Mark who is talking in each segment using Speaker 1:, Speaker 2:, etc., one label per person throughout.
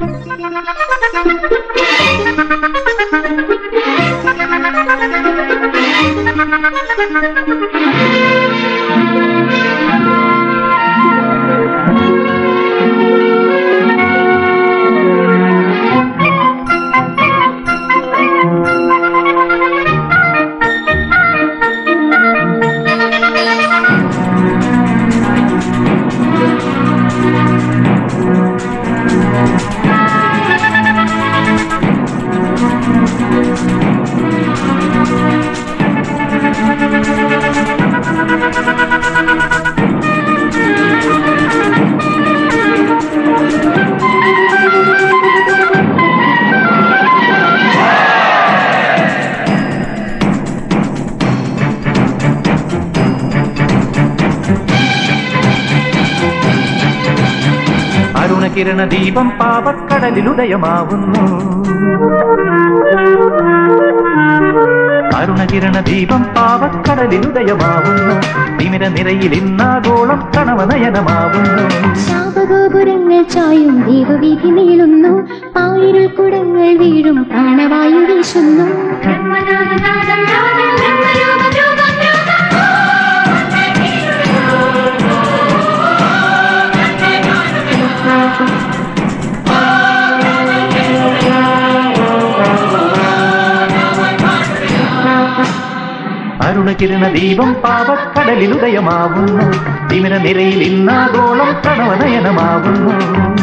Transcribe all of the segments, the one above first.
Speaker 1: അരുണകിരണ ദീപം പാവക്കടലിലുദയമാവുന്നു അരുണകിരണ ദീപം പാവക്കടലിലുദയമാവുന്നു തിമിര നിരയിൽ ഇന്നാഗോളം കണവനയനമാവുന്നു
Speaker 2: ശാപഗോപുരങ്ങൾ ചായും ദേവവീഥി നീളുന്നു ആയിരൽ കുടങ്ങൾ വീഴും പ്രാണവായു വീശുന്നു
Speaker 1: അരുണകിരണ ദീപം പാവക്കടലിലുദയമാവുന്നു തിമിര നിരയിൽ ഇന്നാഗോളം കണവനയനമാവുന്നു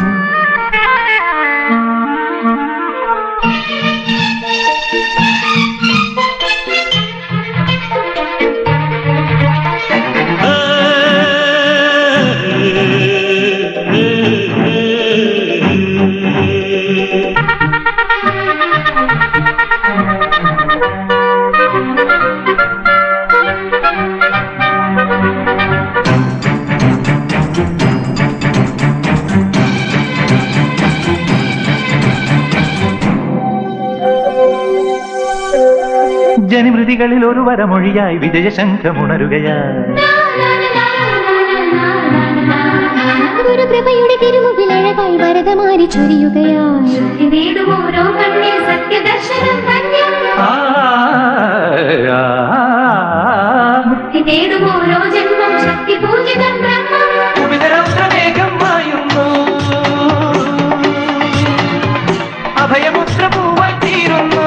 Speaker 1: ജനിമൃതികളിൽ ഒരു വരമൊഴിയായി വിജയശംഖമുണരുകയായി
Speaker 2: ഗുരുകൃപയുടെ തിരുമുമ്പിൽ അഴകായി വരദമാരി ചൊരിയുകയായി
Speaker 3: നേടുമോരോ കണ്ണിൽ സത്യദർശനം ധന്യം
Speaker 1: ആ, ആ, ആ,
Speaker 3: മുക്തി നേടുമോരോ ജന്മം ശക്തി പൂജിതം ബ്രഹ്മം
Speaker 1: ഭൂമിതരൗദ്രമേഘം മായുന്നു അഭയമുദ്ര പൂവായി തീരുന്നു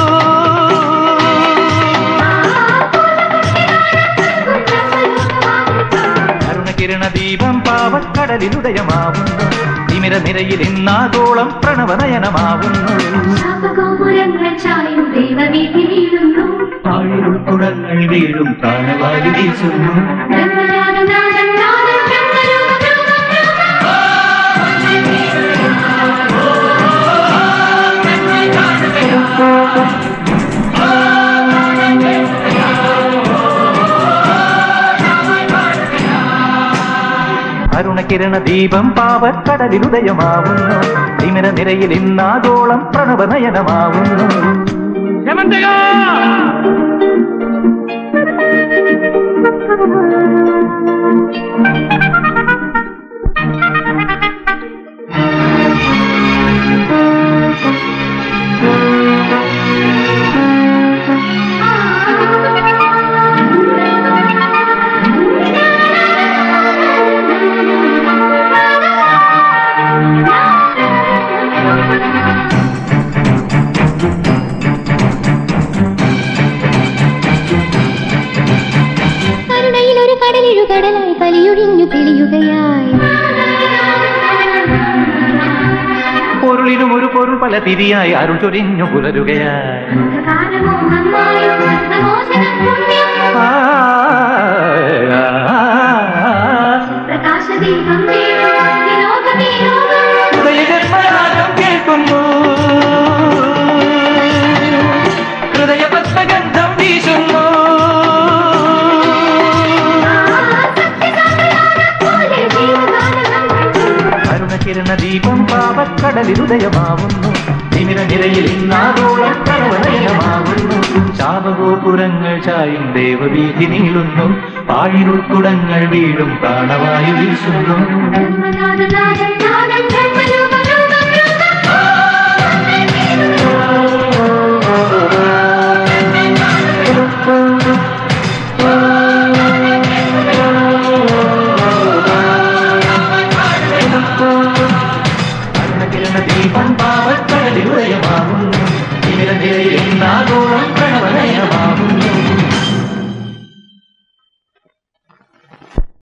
Speaker 1: അരുണകിരണ ദീപം പാവക്കടലിലുദയമാവുന്നു തിമിര നിരയിൽ ഇന്നാഗോളം പ്രണവനയനമാവുന്നു
Speaker 3: ശാപഗോപുരങ്ങൾ ചായും ദേവവീതി വീഴുന്നു
Speaker 1: ആഴിരുൾക്കുടങ്ങൾ വീഴും പ്രാണവായു വീശുന്നു
Speaker 3: ബ്രഹ്മനാദം നാദം നാദം ബ്രഹ്മരൂപം രൂപം രൂപം
Speaker 1: അരുണകിരണ ദീപം പാവക്കടലിലുദയമാവുന്നു തിമിര നിരയിൽ ഇന്നാഗോളം പ്രണവനയനമാവുന്നു
Speaker 2: കരുണയിൽ ഒരു കടലിഴുകടലായി കലിയൊഴിഞ്ഞു തെളിയുകയായി
Speaker 1: പൊരുളിനും ഒരു പൊരുൾ പല തിരിയായി അരുൾ ചൊരിഞ്ഞു പുലരുകയായി
Speaker 3: കാലമോ നന്നായും മോചനം പുണ്യം
Speaker 1: ആ, ആ, ആ,
Speaker 3: പ്രകാശദീപം വീഴും ലോകമേ ലോകം
Speaker 1: ഹൃദയജന്മരാഗം കേൾക്കുന്നു ഹൃദയപത്മഗന്ധം വീശുന്നു അരുണകിരണ ദീപം പാവക്കടലിലുദയമാവുന്നു തിമിര നിരയിൽ ഇന്നാഗോളം കരവനയനമാവുന്നു ശാപഗോപുരങ്ങൾ ചായും ദേവവീതി നീളുന്നു പാഴിരുൾക്കുടങ്ങൾ വീഴും പ്രാണവായു വീശുന്നു
Speaker 3: ബ്രഹ്മനാദനാദം നാദം ബ്രഹ്മരൂപം രൂപം രൂപം
Speaker 1: എന്നാഗോളം പ്രണവനയന